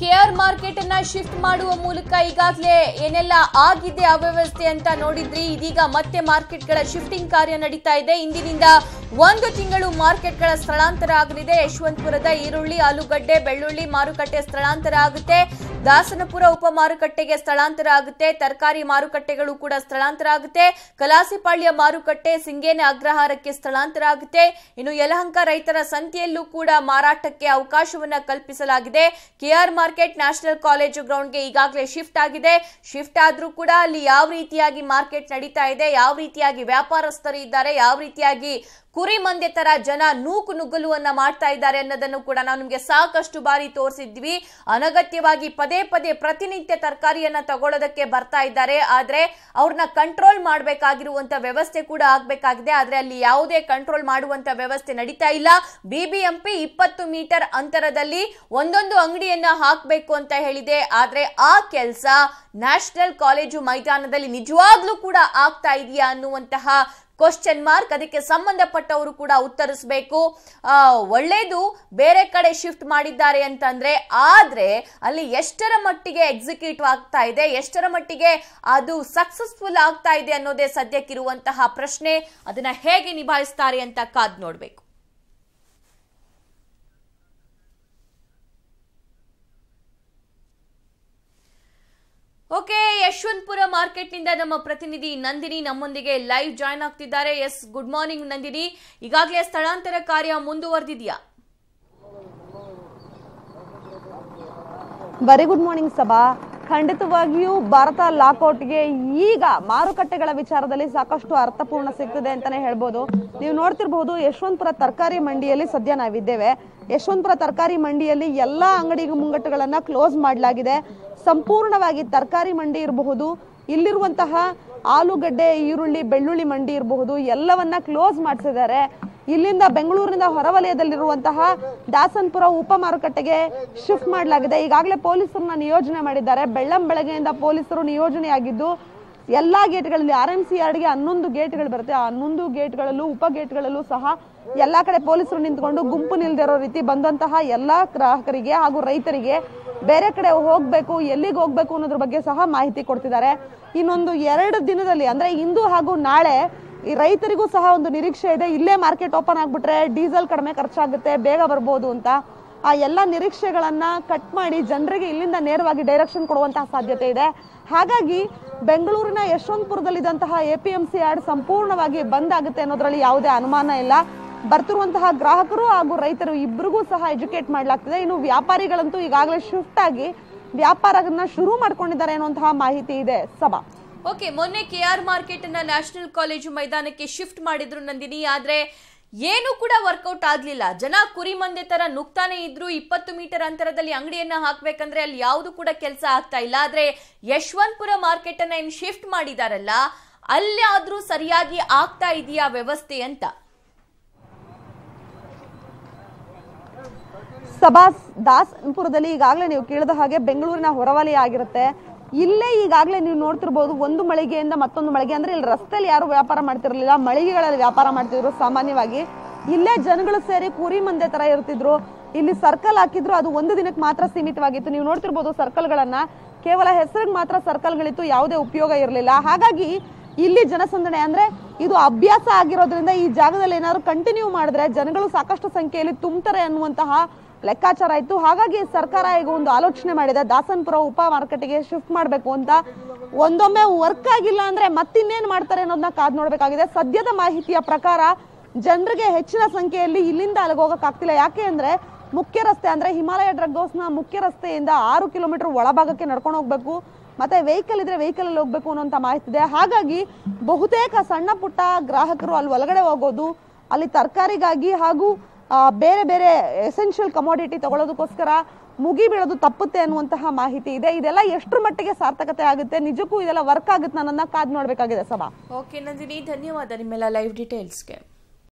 K R market ಅನ್ನ shift ಮಾಡುವ ಮೂಲಕ ಈಗಾಗಲೇ ಏನೆಲ್ಲ ಆಗಿದೆ ಅವ್ಯವಸ್ಥೆ ಅಂತ ನೋಡಿದ್ರಿ ಇದೀಗ ಮತ್ತೆ ಮಾರ್ಕೆಟ್ಗಳ ಶಿಫ್ಟಿಂಗ್ ಕಾರ್ಯ ನಡೀತಾ ಇದೆ ಇಂದಿನಿಂದ ಒಂದು ತಿಂಗಳು ಮಾರ್ಕೆಟ್ಗಳ ಸ್ಥಳಾಂತರ ಆಗಲಿದೆ ಯಶವಂತಪುರದ ಈರುಳ್ಳಿ ಆಲೂಗಡ್ಡೆ ಬೆಳ್ಳುಳ್ಳಿ ಮಾರುಕಟ್ಟೆ ಸ್ಥಳಾಂತರ ಆಗುತ್ತೆ ದಾಸನಪುರ ಉಪ ಮಾರುಕಟ್ಟೆಗೆ ಸ್ಥಳಾಂತರ ಆಗುತ್ತೆ ತರಕಾರಿ ಮಾರುಕಟ್ಟೆಗಳು ಕೂಡ ಸ್ಥಳಾಂತರ ಆಗುತ್ತೆ ಕಲಾಸಿಪಾಳ್ಯ ಮಾರುಕಟ್ಟೆ ಸಿಂಗೇನೆ ಅಗ್ರಹಾರಕ್ಕೆ ಸ್ಥಳಾಂತರ ಆಗುತ್ತೆ ಇನ್ನು ಯಲಹಂಕ ರೈತರ ಸಂತೆಯಲ್ಲೂ ಕೂಡ ಮಾರಾಟಕ್ಕೆ ಅವಕಾಶವನ್ನ ಕಲ್ಪಿಸಲಾಗಿದೆ ಕೆಆರ್ ಮಾರ್ಕೆಟ್ ನ್ಯಾಷನಲ್ ಕಾಲೇಜು ಗ್ರೌಂಡ್ಗೆ ಈಗಾಗಲೇ ಶಿಫ್ಟ್ ಆಗಿದೆ ಶಿಫ್ಟ್ ಆದ್ರೂ ಕೂಡ ಅಲ್ಲಿ ಯಾವ ರೀತಿಯಾಗಿ ಮಾರ್ಕೆಟ್ ನಡೀತಾ ಇದೆ ಯಾವ ರೀತಿಯಾಗಿ ವ್ಯಾಪಾರಸ್ಥರು ಇದ್ದಾರೆ ಯಾವ ರೀತಿಯಾಗಿ ಕುರಿ ಮಂದೆ ತರ ಜನ ನೂಕು ನುಗ್ಗಲುವನ್ನ ಮಾಡ್ತಾ ಇದ್ದಾರೆ ಅನ್ನೋದನ್ನು ಕೂಡ ನಾವು ನಿಮಗೆ ಸಾಕಷ್ಟು ಬಾರಿ ತೋರಿಸಿದ್ವಿ ಅನಗತ್ಯವಾಗಿ ಪದೇ ಪದೇ ಪ್ರತಿನಿತ್ಯ ತರಕಾರಿಯನ್ನ ತಗೊಳ್ಳೋದಕ್ಕೆ ಬರ್ತಾ ಇದ್ದಾರೆ ಆದ್ರೆ ಅವ್ರನ್ನ ಕಂಟ್ರೋಲ್ ಮಾಡಬೇಕಾಗಿರುವಂತ ವ್ಯವಸ್ಥೆ ಕೂಡ ಆಗ್ಬೇಕಾಗಿದೆ ಆದ್ರೆ ಅಲ್ಲಿ ಯಾವುದೇ ಕಂಟ್ರೋಲ್ ಮಾಡುವಂತ ವ್ಯವಸ್ಥೆ ನಡೀತಾ ಇಲ್ಲ ಬಿಬಿಎಂಪಿ ಇಪ್ಪತ್ತು ಮೀಟರ್ ಅಂತರದಲ್ಲಿ ಒಂದೊಂದು ಅಂಗಡಿಯನ್ನ ಹಾಕಬೇಕು ಅಂತ ಹೇಳಿದೆ ಆದ್ರೆ ಆ ಕೆಲಸ ನ್ಯಾಷನಲ್ ಕಾಲೇಜು ಮೈದಾನದಲ್ಲಿ ನಿಜವಾಗ್ಲೂ ಕೂಡ ಆಗ್ತಾ ಇದೆಯಾ ಅನ್ನುವಂತಹ ಕ್ವಶನ್ ಮಾರ್ಕ್ ಅದಕ್ಕೆ ಸಂಬಂಧಪಟ್ಟವರು ಕೂಡ ಉತ್ತರಿಸಬೇಕು ಒಳ್ಳೇದು ಬೇರೆ ಕಡೆ ಶಿಫ್ಟ್ ಮಾಡಿದ್ದಾರೆ ಅಂತಂದ್ರೆ ಆದ್ರೆ ಅಲ್ಲಿ ಎಷ್ಟರ ಮಟ್ಟಿಗೆ ಎಕ್ಸಿಕ್ಯೂಟಿವ್ ಆಗ್ತಾ ಇದೆ ಎಷ್ಟರ ಮಟ್ಟಿಗೆ ಅದು ಸಕ್ಸಸ್ಫುಲ್ ಆಗ್ತಾ ಇದೆ ಅನ್ನೋದೇ ಸದ್ಯಕ್ಕಿರುವಂತಹ ಪ್ರಶ್ನೆ ಅದನ್ನ ಹೇಗೆ ನಿಭಾಯಿಸ್ತಾರೆ ಅಂತ ಕಾದ್ ನೋಡ್ಬೇಕು ಓಕೆ ಯಶವಂತಪುರ ಮಾರ್ಕೆಟ್ನಿಂದ ನಮ್ಮ ಪ್ರತಿನಿಧಿ ನಂದಿನಿ ನಮ್ಮೊಂದಿಗೆ ಲೈವ್ ಜಾಯ್ನ್ ಆಗ್ತಿದ್ದಾರೆ ಎಸ್ ಗುಡ್ ಮಾರ್ನಿಂಗ್ ನಂದಿನಿ ಈಗಾಗಲೇ ಸ್ಥಳಾಂತರ ಕಾರ್ಯ ಮುಂದುವರೆದಿದೆಯಾ ವೆರಿ ಗುಡ್ ಮಾರ್ನಿಂಗ್ ಸಭಾ ಖಂಡಿತವಾಗಿಯೂ ಭಾರತ ಲಾಕೌಟ್ಗೆ ಈಗ ಮಾರುಕಟ್ಟೆಗಳ ವಿಚಾರದಲ್ಲಿ ಸಾಕಷ್ಟು ಅರ್ಥಪೂರ್ಣ ಸಿಗ್ತದೆ ಅಂತಾನೆ ಹೇಳ್ಬೋದು ನೀವು ನೋಡ್ತಿರ್ಬಹುದು ಯಶವಂತಪುರ ತರಕಾರಿ ಮಂಡಿಯಲ್ಲಿ ಸದ್ಯ ನಾವಿದ್ದೇವೆ ಯಶವಂತಪುರ ತರಕಾರಿ ಮಂಡಿಯಲ್ಲಿ ಎಲ್ಲಾ ಅಂಗಡಿ ಮುಂಗಟ್ಟುಗಳನ್ನ ಕ್ಲೋಸ್ ಮಾಡಲಾಗಿದೆ ಸಂಪೂರ್ಣವಾಗಿ ತರಕಾರಿ ಮಂಡಿ ಇರಬಹುದು ಇಲ್ಲಿರುವಂತಹ ಆಲೂಗಡ್ಡೆ ಈರುಳ್ಳಿ ಬೆಳ್ಳುಳ್ಳಿ ಮಂಡಿ ಇರಬಹುದು ಎಲ್ಲವನ್ನ ಕ್ಲೋಸ್ ಮಾಡಿಸಿದ್ದಾರೆ ಇಲ್ಲಿಂದ ಬೆಂಗಳೂರಿನಿಂದ ಹೊರವಲಯದಲ್ಲಿರುವಂತಹ ದಾಸನ್ಪುರ ಉಪ ಮಾರುಕಟ್ಟೆಗೆ ಶಿಫ್ಟ್ ಮಾಡಲಾಗಿದೆ ಈಗಾಗಲೇ ಪೊಲೀಸರನ್ನ ನಿಯೋಜನೆ ಮಾಡಿದ್ದಾರೆ ಬೆಳ್ಳಂ ಬೆಳಗ್ಗೆಯಿಂದ ಪೊಲೀಸರು ನಿಯೋಜನೆಯಾಗಿದ್ದು ಎಲ್ಲಾ ಗೇಟ್ಗಳಲ್ಲಿ ಆರ್ ಎಂ ಸಿ ಯಾರ್ಡ್ಗೆ ಹನ್ನೊಂದು ಗೇಟ್ಗಳು ಬರುತ್ತೆ ಆ ಹನ್ನೊಂದು ಗೇಟ್ಗಳಲ್ಲೂ ಉಪ ಗೇಟ್ಗಳಲ್ಲೂ ಸಹ ಎಲ್ಲಾ ಕಡೆ ಪೊಲೀಸರು ನಿಂತ್ಕೊಂಡು ಗುಂಪು ನಿಲ್ದಿರೋ ರೀತಿ ಬಂದಂತಹ ಎಲ್ಲಾ ಗ್ರಾಹಕರಿಗೆ ಹಾಗೂ ರೈತರಿಗೆ ಬೇರೆ ಕಡೆ ಹೋಗ್ಬೇಕು ಎಲ್ಲಿಗೆ ಹೋಗ್ಬೇಕು ಅನ್ನೋದ್ರ ಬಗ್ಗೆ ಸಹ ಮಾಹಿತಿ ಕೊಡ್ತಿದ್ದಾರೆ ಇನ್ನೊಂದು ಎರಡು ದಿನದಲ್ಲಿ ಅಂದ್ರೆ ಇಂದು ಹಾಗೂ ನಾಳೆ ಈ ರೈತರಿಗೂ ಸಹ ಒಂದು ನಿರೀಕ್ಷೆ ಇದೆ ಇಲ್ಲೇ ಮಾರ್ಕೆಟ್ ಓಪನ್ ಆಗ್ಬಿಟ್ರೆ ಡೀಸೆಲ್ ಕಡಿಮೆ ಖರ್ಚಾಗುತ್ತೆ ಬೇಗ ಬರ್ಬೋದು ಅಂತ ಆ ಎಲ್ಲ ನಿರೀಕ್ಷೆಗಳನ್ನ ಕಟ್ ಮಾಡಿ ಜನರಿಗೆ ಇಲ್ಲಿಂದ ನೇರವಾಗಿ ಡೈರೆಕ್ಷನ್ ಕೊಡುವಂತಹ ಸಾಧ್ಯತೆ ಇದೆ ಹಾಗಾಗಿ ಬೆಂಗಳೂರಿನ ಯಶವಂತಪುರದಲ್ಲಿದ್ದಂತಹ A P M C yard ಸಂಪೂರ್ಣವಾಗಿ ಬಂದ್ ಆಗುತ್ತೆ ಅನ್ನೋದ್ರಲ್ಲಿ ಯಾವುದೇ ಅನುಮಾನ ಇಲ್ಲ ಬರ್ತಿರುವಂತಹ ಗ್ರಾಹಕರು ಹಾಗೂ ರೈತರು ಇಬ್ಬರಿಗೂ ಸಹ ಎಜುಕೇಟ್ ಮಾಡ್ಲಾಗ್ತದೆ ಇನ್ನು ವ್ಯಾಪಾರಿಗಳಂತೂ ಈಗಾಗಲೇ ಶಿಫ್ಟ್ ಆಗಿ ವ್ಯಾಪಾರವನ್ನ ಶುರು ಮಾಡ್ಕೊಂಡಿದ್ದಾರೆ ಅನ್ನುವಂತಹ ಮಾಹಿತಿ ಇದೆ ಸಭಾ ಓಕೆ ಮೊನ್ನೆ ಕೆಆರ್ ಮಾರ್ಕೆಟ್ ಅನ್ನ ನ್ಯಾಷನಲ್ ಕಾಲೇಜು ಮೈದಾನಕ್ಕೆ ಶಿಫ್ಟ್ ಮಾಡಿದ್ರು ನಂದಿನಿ ಆದ್ರೆ ಏನು ಕೂಡ ವರ್ಕೌಟ್ ಆಗ್ಲಿಲ್ಲ ಜನ ಕುರಿ ಮಂದೆ ತರ ನುಗ್ತಾನೆ ಇದ್ರು ಇಪ್ಪತ್ತು ಮೀಟರ್ ಅಂತರದಲ್ಲಿ ಅಂಗಡಿಯನ್ನ ಹಾಕ್ಬೇಕಂದ್ರೆ ಅಲ್ಲಿ ಯಾವುದು ಕೂಡ ಕೆಲಸ ಆಗ್ತಾ ಇಲ್ಲ ಆದ್ರೆ ಯಶವಂತಪುರ ಮಾರ್ಕೆಟ್ ಅನ್ನ ಏನ್ ಶಿಫ್ಟ್ ಮಾಡಿದಾರಲ್ಲ ಅಲ್ಲಿ ಆದ್ರೂ ಸರಿಯಾಗಿ ಆಗ್ತಾ ಇದೆಯಾ ವ್ಯವಸ್ಥೆ ಅಂತ ಸಭಾ ದಾಸನ್ಪುರದಲ್ಲಿ ಈಗಾಗಲೇ ನೀವು ಕೇಳಿದ ಹಾಗೆ ಬೆಂಗಳೂರಿನ ಹೊರವಲಯ ಆಗಿರುತ್ತೆ ಇಲ್ಲೇ ಈಗಾಗಲೇ ನೀವು ನೋಡ್ತಿರ್ಬೋದು ಒಂದು ಮಳಿಗೆಯಿಂದ ಮತ್ತೊಂದು ಮಳಿಗೆ ಅಂದ್ರೆ ಇಲ್ಲಿ ರಸ್ತೆಯಲ್ಲಿ ಯಾರು ವ್ಯಾಪಾರ ಮಾಡ್ತಿರ್ಲಿಲ್ಲ ಮಳಿಗೆಗಳಲ್ಲಿ ವ್ಯಾಪಾರ ಮಾಡ್ತಿದ್ರು ಸಾಮಾನ್ಯವಾಗಿ ಇಲ್ಲೇ ಜನಗಳು ಸೇರಿ ಕುರಿ ಮಂದೆ ತರ ಇರ್ತಿದ್ರು ಇಲ್ಲಿ ಸರ್ಕಲ್ ಹಾಕಿದ್ರು ಅದು ಒಂದು ದಿನಕ್ಕೆ ಮಾತ್ರ ಸೀಮಿತವಾಗಿತ್ತು ನೀವು ನೋಡ್ತಿರ್ಬೋದು ಸರ್ಕಲ್ಗಳನ್ನ ಕೇವಲ ಹೆಸರಿಗೆ ಮಾತ್ರ ಸರ್ಕಲ್ಗಳಿತ್ತು ಯಾವುದೇ ಉಪಯೋಗ ಇರಲಿಲ್ಲ ಹಾಗಾಗಿ ಇಲ್ಲಿ ಜನಸಂದಣಿ ಅಂದ್ರೆ ಇದು ಅಭ್ಯಾಸ ಆಗಿರೋದ್ರಿಂದ ಈ ಜಾಗದಲ್ಲಿ ಏನಾದ್ರು ಕಂಟಿನ್ಯೂ ಮಾಡಿದ್ರೆ ಜನಗಳು ಸಾಕಷ್ಟು ಸಂಖ್ಯೆಯಲ್ಲಿ ತುಂಬ್ತಾರೆ ಅನ್ನುವಂತಹ ಲೆಕ್ಕಾಚಾರ ಇತ್ತು ಹಾಗಾಗಿ ಸರ್ಕಾರ ಈಗ ಒಂದು ಆಲೋಚನೆ ಮಾಡಿದೆ ದಾಸನ್ಪುರ ಉಪ ಮಾರುಕಟ್ಟೆಗೆ ಶಿಫ್ಟ್ ಮಾಡಬೇಕು ಅಂತ ಒಂದೊಮ್ಮೆ ವರ್ಕ್ ಆಗಿಲ್ಲ ಅಂದ್ರೆ ಮತ್ತಿನ್ನೇನು ಮಾಡ್ತಾರೆ ಅನ್ನೋದನ್ನ ಕಾದ್ ನೋಡ್ಬೇಕಾಗಿದೆ ಸದ್ಯದ ಮಾಹಿತಿಯ ಪ್ರಕಾರ ಜನರಿಗೆ ಹೆಚ್ಚಿನ ಸಂಖ್ಯೆಯಲ್ಲಿ ಇಲ್ಲಿಂದ ಅಲ್ಲಿಗೆ ಹೋಗಕ್ ಆಗ್ತಿಲ್ಲ ಯಾಕೆ ಅಂದ್ರೆ ಮುಖ್ಯ ರಸ್ತೆ ಅಂದ್ರೆ ಹಿಮಾಲಯ ಡ್ರಗ್ ಹೌಸ್ನ ಮುಖ್ಯ ರಸ್ತೆಯಿಂದ ಆರು ಕಿಲೋಮೀಟರ್ ಒಳಭಾಗಕ್ಕೆ ನಡ್ಕೊಂಡು ಹೋಗ್ಬೇಕು ಮತ್ತೆ ವೆಹಿಕಲ್ ಇದ್ರೆ ವೆಹಿಕಲ್ ಅಲ್ಲಿ ಹೋಗ್ಬೇಕು ಅನ್ನೋಂಥ ಮಾಹಿತಿ ಇದೆ ಹಾಗಾಗಿ ಬಹುತೇಕ ಸಣ್ಣ ಪುಟ್ಟ ಗ್ರಾಹಕರು ಅಲ್ಲಿ ಒಳಗಡೆ ಹೋಗೋದು ಅಲ್ಲಿ ತರಕಾರಿಗಾಗಿ ಹಾಗೂ ಆ, ಬೇರೆ ಬೇರೆ ಎಸೆನ್ಷಿಯಲ್ ಕಮೋಡಿಟಿ ತಗೊಳ್ಳೋದಕ್ಕೋಸ್ಕರ ಮುಗಿ ಬೀಳೋದು ತಪ್ಪುತ್ತೆ ಅನ್ನುವಂತಹ ಮಾಹಿತಿ ಇದೆ ಇದೆಲ್ಲ ಎಷ್ಟರ ಮಟ್ಟಿಗೆ ಸಾರ್ಥಕತೆ ಆಗುತ್ತೆ ನಿಜಕ್ಕೂ ಇದೆಲ್ಲ ವರ್ಕ್ ಆಗುತ್ತೆ ಅನ್ನೋದನ್ನ ಕಾದ್ ನೋಡ್ಬೇಕಾಗಿದೆ ಸಭಾ ಓಕೆ ನಂದಿನಿ ಧನ್ಯವಾದ ನಿಮ್ಮೆಲ್ಲ ಲೈವ್ ಡೀಟೇಲ್ಸ್ಗೆ